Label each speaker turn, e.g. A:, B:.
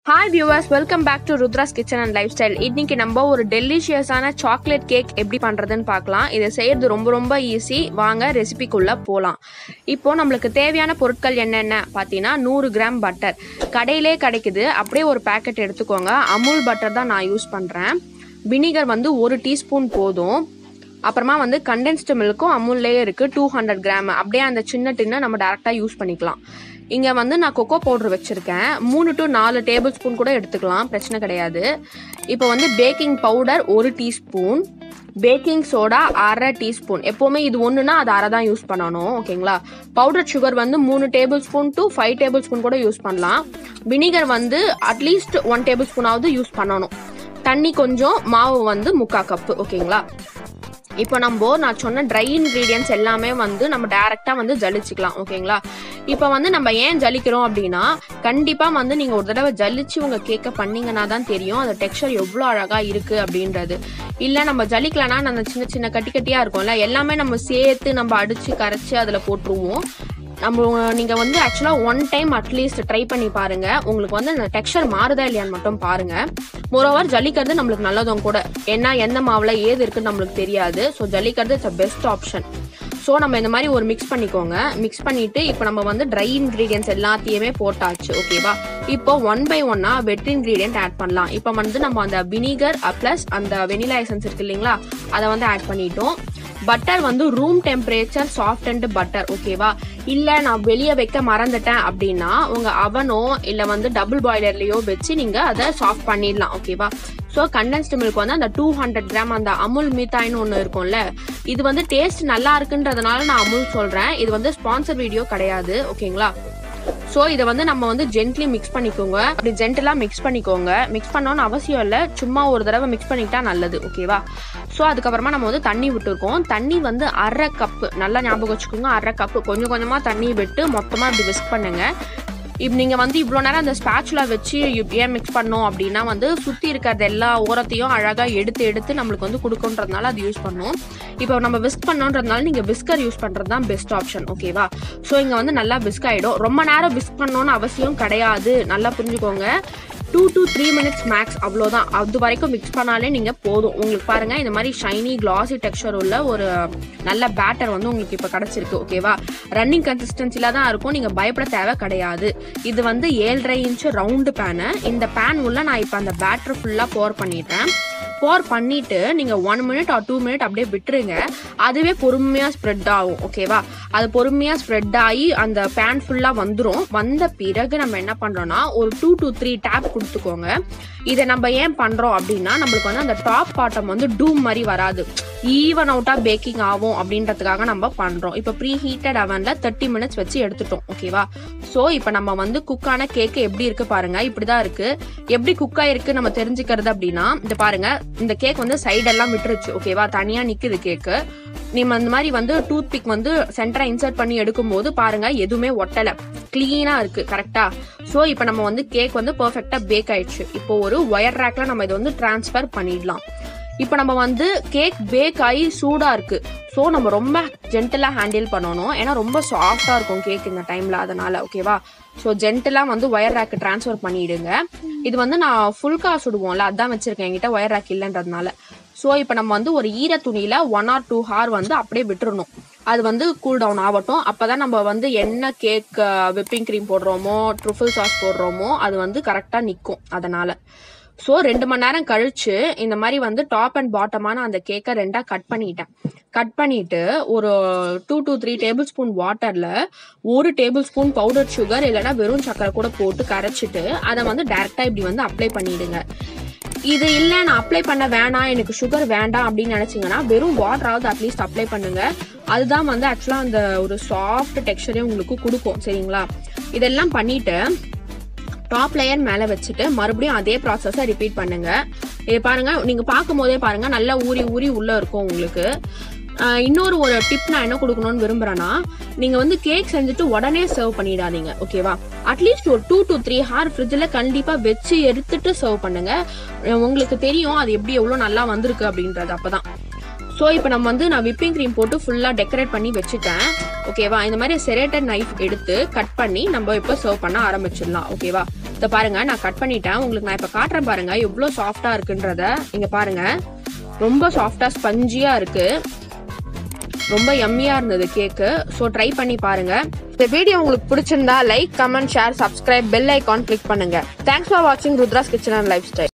A: hi viewers welcome back to Rudra's kitchen and lifestyle இன்னைக்கு நம்ம ஒரு டெலிஷியஸான சாக்லேட் கேக் எப்படி பண்ணுறதுன்னு பார்க்கலாம் இதை செய்யறது ரொம்ப ரொம்ப ஈஸி வாங்க ரெசிபிக்குள்ளே போகலாம் இப்போ நம்மளுக்கு தேவையான பொருட்கள் என்னென்ன பார்த்தீங்கன்னா நூறு கிராம் பட்டர் கடையிலே கிடைக்குது அப்படியே ஒரு பேக்கெட் எடுத்துக்கோங்க அமுல் பட்டர் தான் நான் யூஸ் பண்ணுறேன் வினிகர் வந்து ஒரு டீஸ்பூன் போதும் அப்புறமா வந்து கண்டென்ஸ்டு மில்க்கும் அமுல்லே இருக்குது டூ ஹண்ட்ரட் கிராம் அப்படியே அந்த சின்ன டின்னை நம்ம டேரெக்டாக யூஸ் பண்ணிக்கலாம் இங்கே வந்து நான் கொக்கோ பவுடர் வச்சுருக்கேன் மூணு டு நாலு டேபிள் ஸ்பூன் கூட எடுத்துக்கலாம் பிரச்சனை கிடையாது இப்போ வந்து பேக்கிங் பவுடர் ஒரு டீஸ்பூன் பேக்கிங் சோடா அரை டீஸ்பூன் எப்போவுமே இது ஒன்றுனா அது அரை தான் யூஸ் பண்ணணும் ஓகேங்களா பவுடர் சுகர் வந்து மூணு tablespoon two five tablespoon கூட யூஸ் பண்ணலாம் வினிகர் வந்து அட்லீஸ்ட் ஒன் டேபிள் ஸ்பூனாவது யூஸ் பண்ணணும் தண்ணி கொஞ்சம் மாவு வந்து முக்கா கப்பு ஓகேங்களா இப்போ நம்ம நான் சொன்ன ட்ரை இன்க்ரீடியன்ஸ் எல்லாமே வந்து நம்ம டேரெக்டாக வந்து ஜலிச்சுக்கலாம் ஓகேங்களா இப்போ வந்து நம்ம ஏன் ஜலிக்கிறோம் அப்படின்னா கண்டிப்பாக வந்து நீங்கள் ஒரு தடவை ஜலிச்சு உங்கள் கேக்கை பண்ணீங்கன்னா தான் தெரியும் அந்த டெக்ஸ்சர் எவ்வளோ அழகாக இருக்குது அப்படின்றது இல்லை நம்ம ஜலிக்கலனா அந்த சின்ன சின்ன கட்டி கட்டியாக இருக்கும்ல எல்லாமே நம்ம சேர்த்து நம்ம அடித்து கரைச்சி அதில் போட்டுருவோம் நம்ம நீங்கள் வந்து ஆக்சுவலாக ஒன் டைம் அட்லீஸ்ட் ட்ரை பண்ணி பாருங்க உங்களுக்கு வந்து அந்த டெக்ஸ்சர் மாறுதா இல்லையான்னு மட்டும் பாருங்க மோரோவர் ஜல்லிக்கிறது நம்மளுக்கு நல்லதும் கூட ஏன்னா எந்த மாவில் ஏது இருக்குன்னு நம்மளுக்கு தெரியாது ஸோ ஜல்லிக்கிறது it's a best option so நம்ம இந்த மாதிரி ஒரு மிக்ஸ் பண்ணிக்கோங்க மிக்ஸ் பண்ணிட்டு இப்போ நம்ம வந்து ட்ரை இன்க்ரீடியன்ஸ் எல்லாத்தையுமே போட்டாச்சு ஓகேவா இப்போ ஒன் பை ஒன்னா வெட் இன்க்ரீடியன்ட் ஆட் பண்ணலாம் இப்போ வந்து நம்ம அந்த வினிகர் ப்ளஸ் அந்த வெனிலா எசன்ஸ் இருக்கு இல்லைங்களா அதை வந்து ஆட் பண்ணிட்டோம் பட்டர் வந்து room temperature soft and butter ஓகேவா இல்ல நான் வெளியே வைக்க மறந்துட்டேன் அப்படின்னா உங்க அவனோ இல்ல வந்து டபுள் பாய்லர்லயோ வச்சு நீங்க அதை சாஃப்ட் பண்ணிடலாம் ஓகேவா ஸோ கண்டென்ஸ்டு மில்க் வந்து அந்த டூ ஹண்ட்ரட் கிராம் அந்த அமுல் மீத்தாயின்னு ஒன்று இருக்கும்ல இது வந்து டேஸ்ட் நல்லா இருக்குன்றதுனால நான் அமுல் சொல்றேன் இது வந்து ஸ்பான்சர் வீடியோ கிடையாது ஓகேங்களா ஸோ இதை வந்து நம்ம வந்து ஜென்ட்லி மிக்ஸ் பண்ணிக்கோங்க அப்படி ஜென்டலாக மிக்ஸ் பண்ணிக்கோங்க மிக்ஸ் பண்ணோன்னு அவசியம் இல்லை சும்மா ஒரு தடவை மிக்ஸ் பண்ணிக்கிட்டா நல்லது ஓகேவா ஸோ அதுக்கப்புறமா நம்ம வந்து தண்ணி விட்டுருக்கோம் தண்ணி வந்து அரை கப்பு நல்லா ஞாபகம் வச்சுக்கோங்க அரை கப்பு கொஞ்சம் கொஞ்சமாக தண்ணி விட்டு மொத்தமாக இப்படி விஸ்க் பண்ணுங்க இப்போ நீங்கள் வந்து இவ்வளோ நேரம் அந்த ஸ்பேச்சுலா வச்சு ஏன் மிக்ஸ் பண்ணோம் அப்படின்னா வந்து சுற்றி இருக்கிறது எல்லா ஓரத்தையும் அழகாக எடுத்து எடுத்து நம்மளுக்கு வந்து கொடுக்குன்றதுனால அது யூஸ் பண்ணோம் இப்போ நம்ம விஸ்க் பண்ணோன்றதுனால நீங்கள் விஸ்கர் யூஸ் பண்ணுறது தான் பெஸ்ட் ஆப்ஷன் ஓகேவா ஸோ இங்கே வந்து நல்லா விஸ்க் ஆகிடும் ரொம்ப நேரம் விஸ்க் பண்ணணும்னு அவசியம் கிடையாது நல்லா புரிஞ்சுக்கோங்க two to three minutes max அவ்வளோதான் அது வரைக்கும் மிக்ஸ் பண்ணாலே நீங்கள் போதும் உங்களுக்கு பாருங்கள் இந்த மாதிரி ஷைனி கிளாசி டெக்ஸ்சர் உள்ள ஒரு நல்ல பேட்டர் வந்து உங்களுக்கு இப்போ கிடச்சிருக்கு ஓகேவா ரன்னிங் கன்சிஸ்டன்சில தான் இருக்கும் நீங்கள் பயப்பட தேவை கிடையாது இது வந்து ஏழரை இன்ச்சு ரவுண்டு பேனு இந்த பேன் உள்ள நான் இப்போ அந்த பேட்டர் ஃபுல்லாக போர் பண்ணிட்டேன் போர் பண்ணிட்டு நீங்க one minute or two minute அப்படியே விட்டுருங்க அதுவே பொறுமையா ஸ்ப்ரெட் ஆகும் ஓகேவா அது பொறுமையா ஸ்ப்ரெட் ஆகி அந்த பேன் ஃபுல்லா வந்துடும் வந்த பிறகு நம்ம என்ன பண்றோம்னா ஒரு டூ டு த்ரீ டேப் கொடுத்துக்கோங்க இதை நம்ம ஏன் பண்றோம் அப்படின்னா நம்மளுக்கு வந்து அந்த டாப் பாட்டம் வந்து டூம் மாதிரி வராது ஈவன் அவுட்டா பேக்கிங் ஆகும் அப்படின்றதுக்காக நம்ம பண்றோம் இப்போ ப்ரீ ஹீட்டட் அவன்ல தேர்ட்டி மினிட்ஸ் வச்சு எடுத்துட்டோம் ஓகேவா ஸோ இப்போ நம்ம வந்து குக்கான கேக்கு எப்படி இருக்கு பாருங்க இப்படிதான் இருக்கு எப்படி குக் ஆயிருக்கு நம்ம தெரிஞ்சுக்கிறது அப்படின்னா இந்த பாருங்க இந்த கேக் வந்து சைடெல்லாம் விட்டுருச்சு ஓகேவா தனியா நிக்குது கேக்கு நீங்க அந்த மாதிரி வந்து டூத் பிக் வந்து சென்டரா இன்சர்ட் பண்ணி எடுக்கும்போது பாருங்க எதுவுமே ஒட்டல கிளீனா இருக்கு கரெக்டா ஸோ இப்போ நம்ம வந்து கேக் வந்து பெர்ஃபெக்டா பேக் ஆயிடுச்சு இப்போ ஒரு ஒயர் ரேக்ல நம்ம இதை வந்து டிரான்ஸ்ஃபர் பண்ணிடலாம் இப்போ நம்ம வந்து கேக் பேக் ஆகி சூடா இருக்கு ஸோ நம்ம ரொம்ப ஜென்டலா ஹேண்டில் பண்ணணும் ஏன்னா ரொம்ப சாஃப்டா இருக்கும் கேக் இந்த டைம்ல அதனால ஓகேவா ஸோ ஜென்டலா வந்து ஒயர் ரேக்கு டிரான்ஸ்ஃபர் பண்ணிடுங்க இது வந்து நான் ஃபுல்கா சுடுவோம்ல அதான் வச்சிருக்கேன் என்கிட்ட ஒயர் ரேக் இல்லைன்றதுனால ஸோ இப்போ நம்ம வந்து ஒரு ஈர துணியில ஒன் ஆர் டூ ஹார் வந்து அப்படியே விட்டுறணும் அது வந்து கூல் டவுன் ஆகட்டும் அப்பதான் நம்ம வந்து என்ன கேக் விப்பிங் க்ரீம் போடுறோமோ ட்ருஃபிள் சாஸ் போடுறோமோ அது வந்து கரெக்டா நிற்கும் அதனால ஸோ ரெண்டு மணி நேரம் கழிச்சு இந்த மாதிரி வந்து டாப் அண்ட் பாட்டமான அந்த கேக்கை ரெண்டா கட் பண்ணிட்டேன் கட் பண்ணிட்டு ஒரு two to three tablespoon வாட்டர்ல ஒரு டேபிள் ஸ்பூன் பவுடர் சுகர் இல்லைன்னா வெறும் சக்கரை கூட போட்டு கரைச்சிட்டு அதை வந்து டைரக்டா இப்படி வந்து அப்ளை பண்ணிடுங்க இது இல்லை நான் அப்ளை பண்ண வேணாம் எனக்கு சுகர் வேண்டாம் அப்படின்னு நினைச்சீங்கன்னா வெறும் வாட்டராவது அட்லீஸ்ட் அப்ளை பண்ணுங்க அதுதான் வந்து ஆக்சுவலா அந்த ஒரு சாஃப்ட் டெக்ஸ்டரே உங்களுக்கு கொடுக்கும் சரிங்களா இதெல்லாம் பண்ணிட்டு டாப் லேயர் மேலே வச்சுட்டு மறுபடியும் அதே ப்ராசஸை ரிப்பீட் பண்ணுங்க இது பாருங்க நீங்க பார்க்கும் போதே பாருங்க நல்லா ஊறி ஊறி உள்ள இருக்கும் உங்களுக்கு இன்னொரு ஒரு டிப் நான் என்ன கொடுக்கணும்னு விரும்புறேன்னா நீங்க வந்து கேக் செஞ்சுட்டு உடனே சர்வ் பண்ணிடாதீங்க ஓகேவா அட்லீஸ்ட் ஒரு டூ டு த்ரீ ஹார் ஃப்ரிட்ஜில் கண்டிப்பா வச்சு எடுத்துட்டு சர்வ் பண்ணுங்க உங்களுக்கு தெரியும் அது எப்படி எவ்வளோ நல்லா வந்திருக்கு அப்படின்றது அப்பதான் ஸோ இப்போ நம்ம வந்து நான் விப்பிங் க்ரீம் போட்டு ஃபுல்லாக டெக்கரேட் பண்ணி வச்சுட்டேன் ஓகேவா இந்த மாதிரி செரேட்டட் நைஃப் எடுத்து கட் பண்ணி நம்ம இப்போ சர்வ் பண்ண ஆரம்பிச்சிடலாம் ஓகேவா இதை பாருங்க நான் கட் பண்ணிட்டேன் உங்களுக்கு நான் இப்போ காட்டுறேன் பாருங்க எவ்வளோ சாஃப்டா இருக்குன்றத இங்க பாருங்க ரொம்ப சாஃப்டா ஸ்பஞ்சியா இருக்கு ரொம்ப யம்மியா இருந்தது கேக்கு ஸோ ட்ரை பண்ணி பாருங்க இந்த வீடியோ உங்களுக்கு பிடிச்சிருந்தா like comment share subscribe bell icon click பண்ணுங்க தேங்க்ஸ் ஃபார் வாட்சிங் Rudra's kitchen and life style